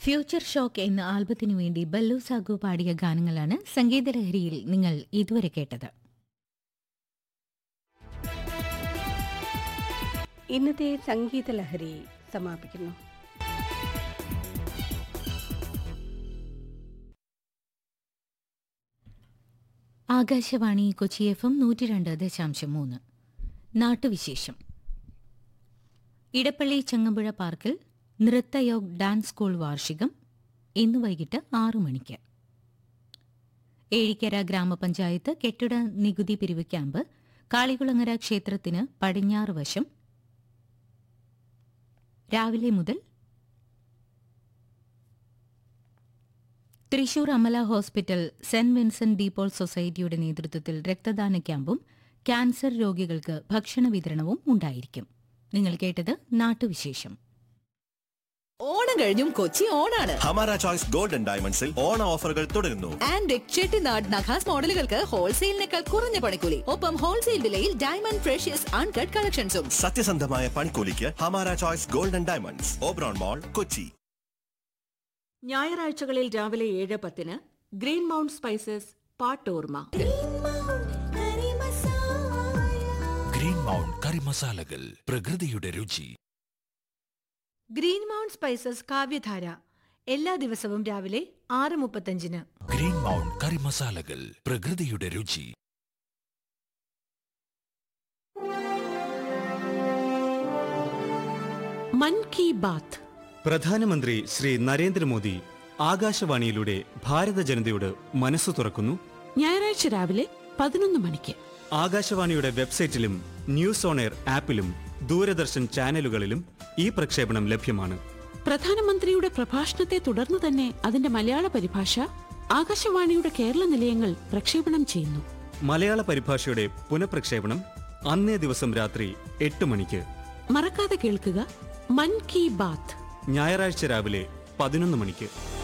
future shock എന്ന ആൽബത്തിനു വേണ്ടി ബല്ലു സാഗു പാടിയ ഗാനങ്ങളാണ് സംഗീതലഹരിയിൽ നിങ്ങൾ ഇതുവരെ കേട്ടത് ഇന്നത്തെ സംഗീത ലഹരി സമാപിക്കുന്നു ആകാശവാണി കൊച്ചി എഫ് എം നൂറ്റി രണ്ട് ദശാംശം മൂന്ന് നാട്ടുവിശേഷം ഇടപ്പള്ളി ചങ്ങമ്പുഴ പാർക്കിൽ നൃത്തയോഗ് ഡാൻസ് സ്കൂൾ വാർഷികം ഇന്ന് വൈകിട്ട് ആറു മണിക്ക് ഏഴിക്കര ഗ്രാമപഞ്ചായത്ത് കെട്ടിട നികുതി പിരിവ് ക്യാമ്പ് കാളികുളങ്ങര ക്ഷേത്രത്തിന് പടിഞ്ഞാറ് വശം രാവിലെ മുതൽ Thrissur Amala hospital saint Vincent de Paul സൊസൈറ്റിയുടെ നേതൃത്വത്തിൽ രക്തദാന ക്യാമ്പും ക്യാൻസർ രോഗികൾക്ക് ഭക്ഷണ വിതരണവും ഉണ്ടായിരിക്കും നിങ്ങൾ കേട്ടത് നാട്ടുവിശേഷം ഓണം കഴിഞ്ഞും കൊച്ചി ഓണാണ് ഹമാര ചോയ്സ് ഗോൾഡൻ ഡയമണ്ട്സിൽ ഓണ ഓഫറുകൾ തുടരുന്നു ആൻഡ് ചെട്ടിനാട് നഖാസ് മോഡലുകൾക്ക് ഹോൾസെയിലിനേക്കാൾ കുറഞ്ഞ പണിക്കൂലി ഒപ്പം ഹോൾസെയിൽ വിലയിൽ ഡയമണ്ട് ഫ്രഷ്യസ് അൺകട്ട് കളക്ഷൻസും സത്യസന്ധമായ പണിക്കൂലിക്ക് Hamara choice golden diamonds Oberon mall Kochi ഞായറാഴ്ചകളിൽ രാവിലെ ഏഴ് പത്തിന് ഗ്രീൻ മൗണ്ട് സ്പൈസസ് പാട്ടോർമ ഗ്രീൻ മൗണ്ട് കറി മസാലകൾ പ്രകൃതിയുടെ രുചി ഗ്രീൻ മൗണ്ട് സ്പൈസസ് കാവ്യധാര എല്ലാ ദിവസവും രാവിലെ ആറ് മുപ്പത്തഞ്ചിന് ഗ്രീൻ മൗണ്ട് കറി മസാലകൾ പ്രകൃതിയുടെ രുചി മൻ കി ബാത്ത് പ്രധാനമന്ത്രി ശ്രീ നരേന്ദ്രമോദി ആകാശവാണിയിലൂടെ ഭാരത ജനതയോട് മനസ്സു തുറക്കുന്നു ഞായറാഴ്ച രാവിലെ പതിനൊന്ന് മണിക്ക് ആകാശവാണിയുടെ വെബ്സൈറ്റിലും ന്യൂസ് ഓൺ എയർ ആപ്പിലും ദൂരദർശൻ ചാനലുകളിലും ഈ പ്രക്ഷേപണം ലഭ്യമാണ് പ്രധാനമന്ത്രിയുടെ പ്രഭാഷണത്തെ തുടർന്ന് തന്നെ അതിന്റെ മലയാള പരിഭാഷ ആകാശവാണിയുടെ കേരള നിലയങ്ങൾ പ്രക്ഷേപണം ചെയ്യുന്നു മലയാള പരിഭാഷയുടെ പുനഃപ്രക്ഷേപണം അന്നേ ദിവസം രാത്രി എട്ട് മണിക്ക് മറക്കാതെ കേൾക്കുക മൻ കി ബാത്ത് ഞായറാഴ്ച രാവിലെ പതിനൊന്ന് മണിക്ക്